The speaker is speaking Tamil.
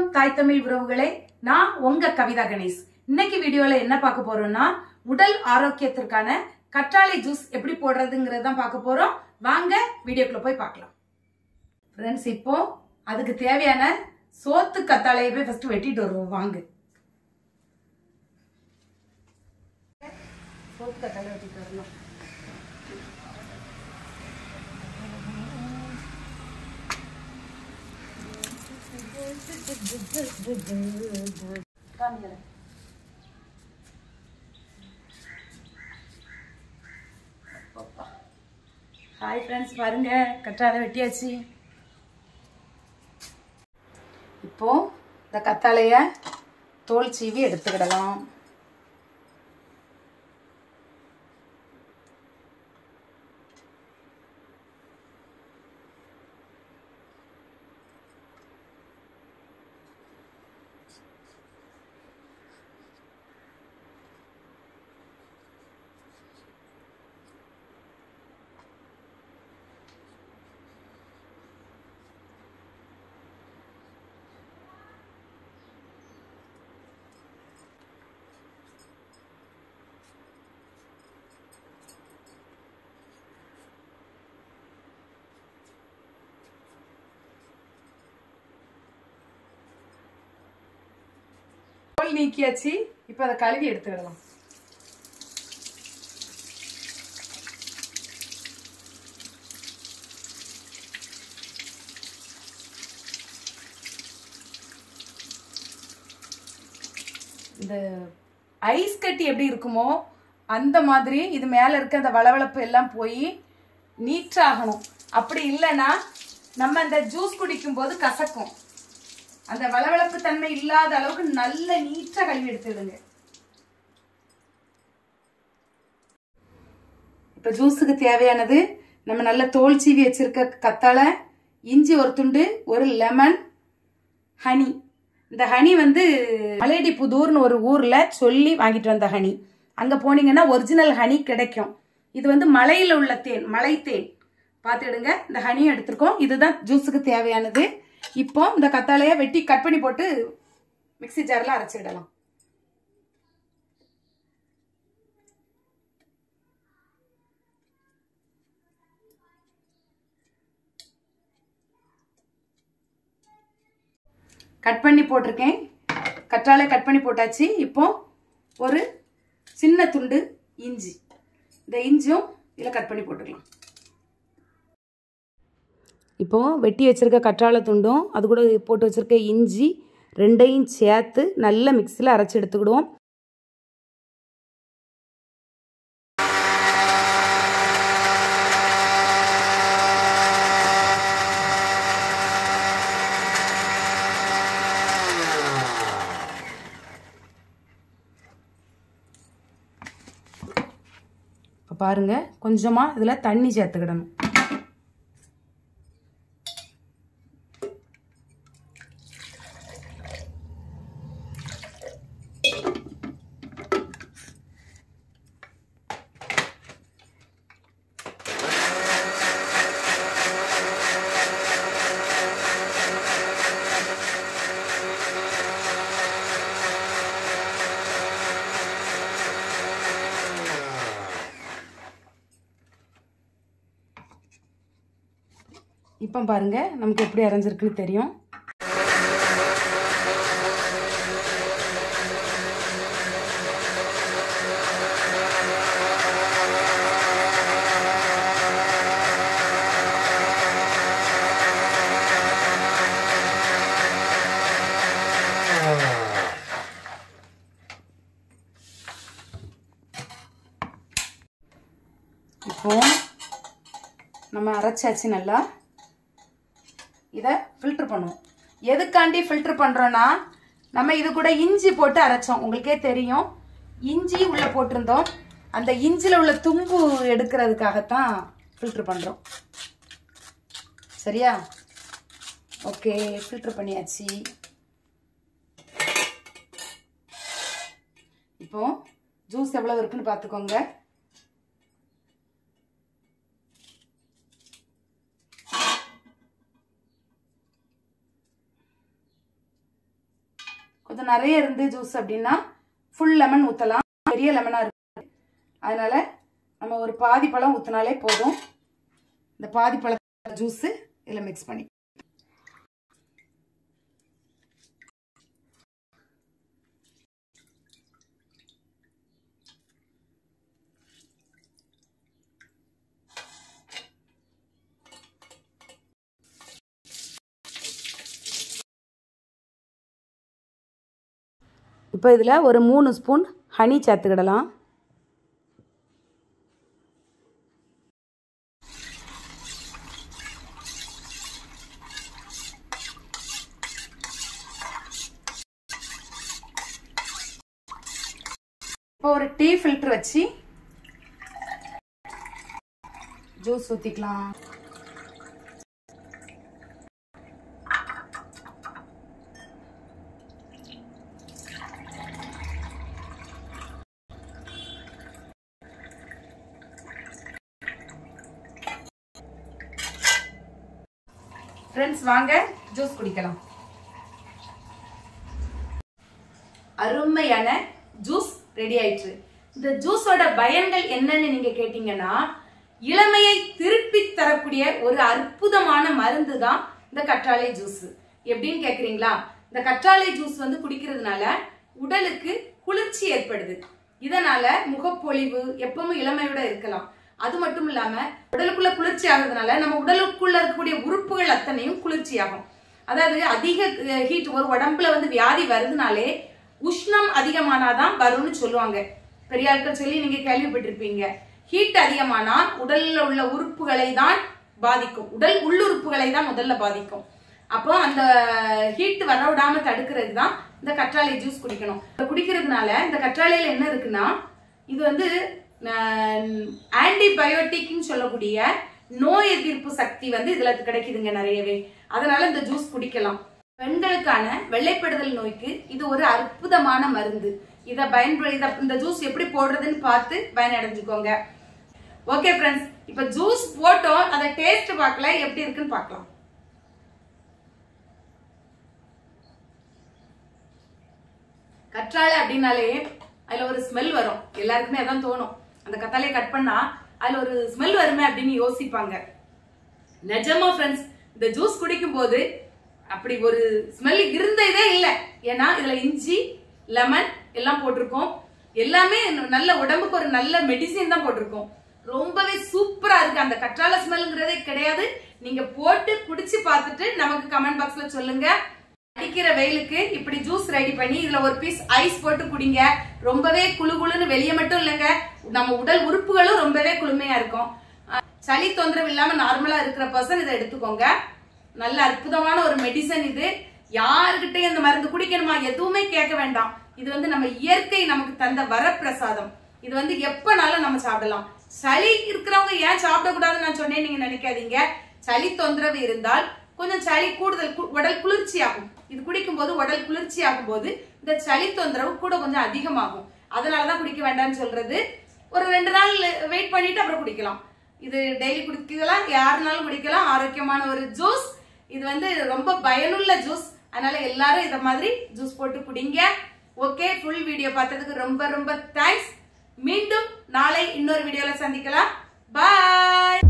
தாய் தமிழ் உறவுகளே நான் உங்க கவிதா கணேஷ் இன்னைக்கு வீடியோல என்ன பார்க்க போறோம்னா உடல் ஆரோக்கியத்திற்கான கற்றாழை ஜூஸ் எப்படி போடுறதுங்கிறது தான் பார்க்க போறோம் வாங்க வீடியோக்குள்ள போய் பார்க்கலாம் ஃப்ரெண்ட்ஸ் இப்போ அதுக்கு தேவையான சோத்து கத்தாழையை போய் ஃபர்ஸ்ட் வெட்டிட்டு வருவோம் வாங்க சோத்து கத்தாழை வெட்டிட்டு வரணும் காமிக்கிறேன் ஹாய் ஃப்ரெண்ட்ஸ் பாருங்க கற்றாழை வெட்டியாச்சு இப்போ இந்த கத்தாழைய தோல் சீவி எடுத்துக்கிடலாம் தோல் நீக்கியாச்சு இப்போ அதை கழுவி எடுத்துக்கிடலாம் இந்த ஐஸ் கட்டி எப்படி இருக்குமோ அந்த மாதிரி இது மேலே இருக்க அந்த வளவளப்பு எல்லாம் போய் நீட்டாகணும் அப்படி இல்லைன்னா நம்ம அந்த ஜூஸ் குடிக்கும்போது கசக்கும் அந்த வளவளப்பு தன்மை இல்லாத அளவுக்கு நல்ல நீட்டா கழுவி எடுத்துடுங்க இப்ப ஜூஸுக்கு தேவையானது நம்ம நல்ல தோல் சீவி வச்சிருக்க கத்தாழை இஞ்சி ஒரு துண்டு ஒரு லெமன் ஹனி இந்த ஹனி வந்து மலையடி புதூர்னு ஒரு ஊர்ல சொல்லி வாங்கிட்டு வந்த ஹனி அங்க போனீங்கன்னா ஒரிஜினல் ஹனி கிடைக்கும் இது வந்து மலையில உள்ள தேன் மலை தேன் பார்த்துடுங்க இந்த ஹனியும் எடுத்திருக்கோம் இதுதான் ஜூஸுக்கு தேவையானது இப்போ இந்த கத்தாழைய வெட்டி கட் பண்ணி போட்டு மிக்ஸி ஜாரில் அரைச்சிடலாம் கட் பண்ணி போட்டிருக்கேன் கற்றாழை கட் பண்ணி போட்டாச்சு இப்போ ஒரு சின்ன துண்டு இஞ்சி இந்த இஞ்சியும் இதில் கட் பண்ணி போட்டுக்கலாம் இப்போ வெட்டி வச்சிருக்க கற்றாழை துண்டும் அது கூட போட்டு வச்சிருக்க இஞ்சி ரெண்டையும் சேர்த்து நல்ல மிக்சியில் அரைச்சி எடுத்துக்கிடுவோம் இப்போ பாருங்க கொஞ்சமாக இதில் தண்ணி சேர்த்துக்கிடணும் இப்போ பாருங்க நமக்கு எப்படி அரைஞ்சிருக்குன்னு தெரியும் இப்போ நம்ம அரைச்சாச்சு நல்லா இதை ஃபில்டர் பண்ணுவோம் எதுக்காண்டி ஃபில்டர் பண்ணுறோன்னா நம்ம இது கூட இஞ்சி போட்டு அரைச்சோம் உங்களுக்கே தெரியும் இஞ்சி உள்ளே போட்டிருந்தோம் அந்த இஞ்சியில் உள்ள தும்பு எடுக்கிறதுக்காகத்தான் ஃபில்டர் பண்ணுறோம் சரியா ஓகே ஃபில்டர் பண்ணியாச்சு இப்போ ஜூஸ் எவ்வளோ இருக்குன்னு பார்த்துக்கோங்க கொஞ்சம் நிறைய இருந்து ஜூஸ் அப்படின்னா ஃபுல் லெமன் ஊற்றலாம் பெரிய லெமனாக இருக்கு அதனால நம்ம ஒரு பாதி பழம் ஊற்றினாலே போதும் இந்த பாதி பழ ஜூஸு இதில் மிக்ஸ் பண்ணி இப்போ இதில் ஒரு மூணு ஸ்பூன் ஹனி சேர்த்துக்கிடலாம் இப்போ ஒரு டீ ஃபில்டர் வச்சு ஜூஸ் ஊற்றிக்கலாம் ஃப்ரெண்ட்ஸ் வாங்க ஜூஸ் குடிக்கலாம் அருமையான ஜூஸ் ரெடி ஆயிற்று இந்த ஜூஸோட பயன்கள் என்னன்னு நீங்க கேட்டீங்கன்னா இளமையை திருப்பி தரக்கூடிய ஒரு அற்புதமான மருந்து தான் இந்த கற்றாழை ஜூஸ் எப்படின்னு கேக்குறீங்களா இந்த கற்றாழை ஜூஸ் வந்து குடிக்கிறதுனால உடலுக்கு குளிர்ச்சி ஏற்படுது இதனால முகப்பொழிவு எப்பவும் இளமையோட இருக்கலாம் அது மட்டும் இல்லாம உடலுக்குள்ள குளிர்ச்சி ஆகுறதுனால நம்ம உடலுக்குள்ள இருக்கக்கூடிய உறுப்புகள் அத்தனையும் குளிர்ச்சி ஆகும் அதாவது அதிக ஹீட் ஒரு உடம்புல வந்து வியாதி வருதுனாலே உஷ்ணம் அதிகமானாதான் வரும்னு சொல்லுவாங்க பெரிய ஆட்கள் சொல்லி நீங்க கேள்விப்பட்டிருப்பீங்க ஹீட் அதிகமானா உடல்ல உள்ள உறுப்புகளை தான் பாதிக்கும் உடல் உள்ளுறுப்புகளை தான் முதல்ல பாதிக்கும் அப்போ அந்த ஹீட் வர விடாம தடுக்கிறது தான் இந்த கற்றாழை ஜூஸ் குடிக்கணும் இதை குடிக்கிறதுனால இந்த கற்றாழையில என்ன இருக்குன்னா இது வந்து ஆன்டிபயோட்டிக்னு சொல்லக்கூடிய நோய் எதிர்ப்பு சக்தி வந்து இதுல கிடைக்குதுங்க நிறையவே அதனால இந்த ஜூஸ் குடிக்கலாம் பெண்களுக்கான வெள்ளைப்படுதல் நோய்க்கு இது ஒரு அற்புதமான மருந்து இதை பயன்படு இத இந்த ஜூஸ் எப்படி போடுறதுன்னு பார்த்து பயனடைஞ்சுக்கோங்க ஓகே ஃப்ரெண்ட்ஸ் இப்ப ஜூஸ் போட்டோம் அதை டேஸ்ட் பார்க்கல எப்படி இருக்குன்னு பார்க்கலாம் கற்றாழை அப்படின்னாலே அதுல ஒரு ஸ்மெல் வரும் எல்லாருக்குமே அதான் தோணும் அந்த கத்தாழையை கட் பண்ணா அதுல ஒரு ஸ்மெல் வருமே அப்படின்னு யோசிப்பாங்க நிஜமா ஃப்ரெண்ட்ஸ் இந்த ஜூஸ் குடிக்கும் போது அப்படி ஒரு ஸ்மெல் இருந்ததே இல்லை ஏன்னா இதுல இஞ்சி லெமன் எல்லாம் போட்டிருக்கோம் எல்லாமே நல்ல உடம்புக்கு ஒரு நல்ல மெடிசின் தான் போட்டிருக்கோம் ரொம்பவே சூப்பரா இருக்கு அந்த கற்றாழை ஸ்மெல்ங்கிறதே கிடையாது நீங்க போட்டு குடிச்சு பார்த்துட்டு நமக்கு கமெண்ட் பாக்ஸ்ல சொல்லுங்க அடிக்கிற வெயிலுக்கு இப்படி ஜூஸ் ரெடி பண்ணி இதுல ஒரு பீஸ் ஐஸ் போட்டு குடிங்க ரொம்பவே குளு குளுன்னு வெளியே மட்டும் இல்லைங்க நம்ம உடல் உறுப்புகளும் ரொம்பவே குளுமையா இருக்கும் அஹ் சளி தொந்தரவு இல்லாம நார்மலா இருக்கிற பர்சன் இதை எடுத்துக்கோங்க நல்ல அற்புதமான ஒரு மெடிசன் இது யாருக்கிட்டையும் இந்த மருந்து குடிக்கணுமா எதுவுமே கேட்க வேண்டாம் இது வந்து நம்ம இயற்கை நமக்கு தந்த வரப்பிரசாதம் இது வந்து எப்பனாலும் நம்ம சாப்பிடலாம் சளி இருக்கிறவங்க ஏன் சாப்பிடக்கூடாதுன்னு நான் சொன்னேன் நீங்க நினைக்காதீங்க சளி தொந்தரவு இருந்தால் கொஞ்சம் சளி கூடுதல் கு- உடல் குளிர்ச்சி ஆகும் இது குடிக்கும் போது உடல் குளிர்ச்சி ஆகும் போது இந்த சளி தொந்தரவு கூட கொஞ்சம் அதிகமாகும் அதனாலதான் குடிக்க வேண்டாம்னு சொல்றது ஒரு ரெண்டு நாள் வெயிட் பண்ணிட்டு அப்புறம் குடிக்கலாம் இது டெய்லி குடிக்கலாம் யாருனாலும் குடிக்கலாம் ஆரோக்கியமான ஒரு ஜூஸ் இது வந்து ரொம்ப பயனுள்ள ஜூஸ் அதனால எல்லாரும் இத மாதிரி ஜூஸ் போட்டு குடிங்க ஓகே ஃபுல் வீடியோ பார்த்ததுக்கு ரொம்ப ரொம்ப தேங்க்ஸ் மீண்டும் நாளை இன்னொரு வீடியோல சந்திக்கலாம் பாய்